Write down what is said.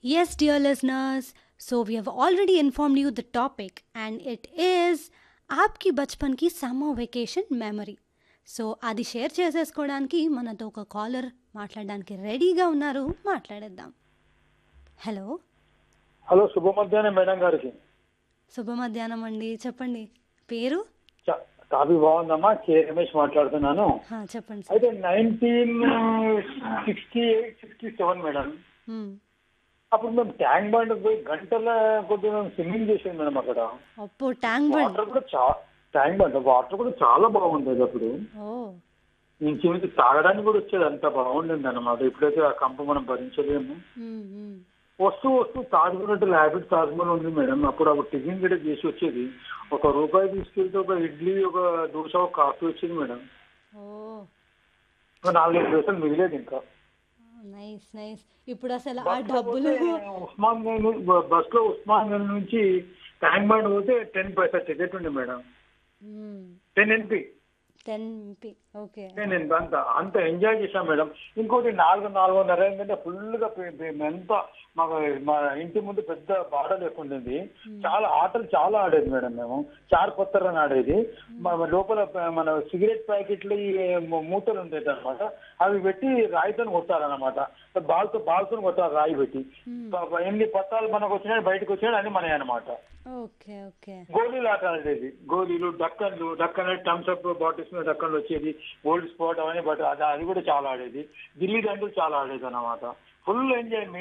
Yes, dear listeners. So we have already informed you the topic, and it is आपकी बचपन की summer vacation memory so అది share చేసేసుకోవడానికి మనతో ఒక కాలర్ మాట్లాడడానికి రెడీగా ఉన్నారు మాట్లాడేద్దాం హలో హలో శుభ మధ్యాహ్నం మేడం గారికి శుభ మధ్యాహ్నం అండి చెప్పండి పేరు చ- కాఫీ బాగుందమ్మా కే రమేష్ మాట్లాడుతున్నాను హా, చెప్పండి సార్ అయితే nineteen sixty eight sixty seven madam మ్మ్. అప్పుడు మేము ట్యాంక్ బండ్ పోయి గంటల కొద్ది మేము స్విమ్మింగ్ చేసాం మేడం అక్కడ అప్పు ట్యాంక్ బండ్ వాటర్ కూడా చాలా ట్యాంక్ బండ్ వాటర్ కూడా చాలా బాగుండేది అప్పుడు ఓ ఇంచుమించు తాగడానికి కూడా వచ్చేది అంత బాగుండేది అనమాట ఇప్పుడైతే ఆ కంప మనం భరించలేము మ్మ్, మ్మ్. వస్తూ వస్తూ తాజ్మహల్ హ్యాబిట్ తాజ్మహల్ ఉంది మేడం అప్పుడు అప్పుడు టిఫిన్ కూడా చేసి వచ్చేది ఒక రూపాయి తీసుకెళ్తే ఒక ఇడ్లీ ఒక దోశ ఒక కాఫీ వచ్చేది మేడం ఓ ఒక నాలుగైదు దోశలు మిగిలేదు ఇంకా నైస్ నైస్ ఇప్పుడు అసలు ఆ బస్సులో డబ్బులు పోతే ఉస్మాన్ గంజ్ బస్ లో ఉస్మాన్ గంజ్ నుంచి ట్యాంక్ బండ్ పోతే టెన్ పైసా టికెట్ ఉంది madam ten NP ten P okay ten NP అంత అంత ఎంజాయ్ చేశాం మేడం ఇంకోటి నాలుగు నాలుగున్నర ఏంటంటే ఫుల్ గా పే- పే- ఎంత మాకు మా ఇంటి ముందు పెద్ద బాడ లేకుండేది చాలా ఆటలు చాలా ఆడేది మేడం మేము చార్ కొత్తరని ఆడేది మన లోపల ప- మన సిగరెట్ ప్యాకెట్లు ఈ మూ- మూతలు ఉండేది అనమాట అవి పెట్టి రాయితో కొట్టాలన్నమాట బాల్తో బాల్తో కొట్టాలి రాయి పెట్టి ప- ప- ఎన్ని పత్తాలు మనకు వచ్చినాయి బయటకు వచ్చినాయి అని మన అనమాట ఓకే ఓకే గోళీలు ఆట ఆడేది గోళీలు డక్కన్లు డక్కన్ థమ్స్ అప్ బాటిల్స్ మీద డక్కన్లు వచ్చేది గోల్డ్ స్పాట్ అవన్నీ బట్ అది అది కూడా చాలా ఆడేది ఢిల్లీ దండలు చాలా ఆడేది అనమాట ఫుల్ ఎంజాయ్